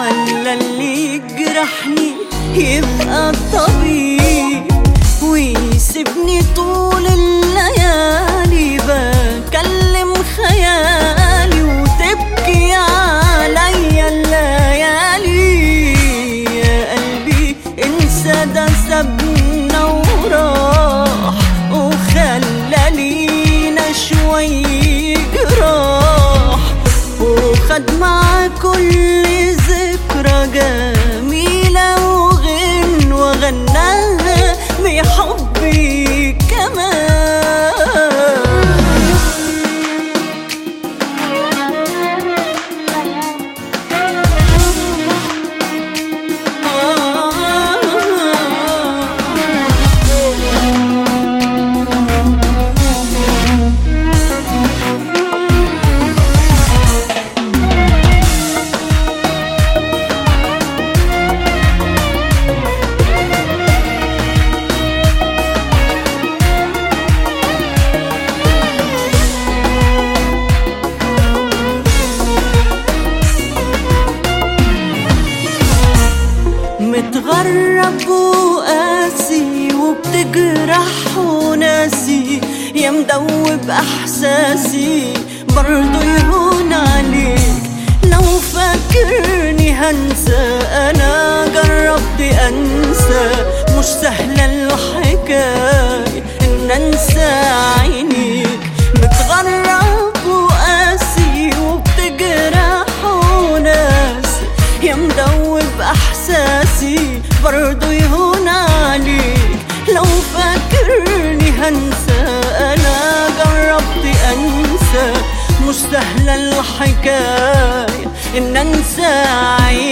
ولا اللي يجرحني يبقى الطبيب ويسيبني طول الليالي بكلم خيالي وتبكي عليا الليالي يا قلبي انسى ده سابنا وراح وخلى لينا شوي جراح وخد مع كل ذكرى جميلة وغن وغناها بحبي كمان متغرب وقاسي وبتجرح وناسي يا مدوب احساسي برضو يهون عليك لو فاكرني هنسى انا جربت انسى مش سهلة الحكاية ان انسى عينيك متغرب وقاسي وبتجرح وناسي يا مدوب احساسي برضو يهون عليك لو فاكرني هنسى انا جربت انسى مش سهلة الحكاية ان انسى عينيك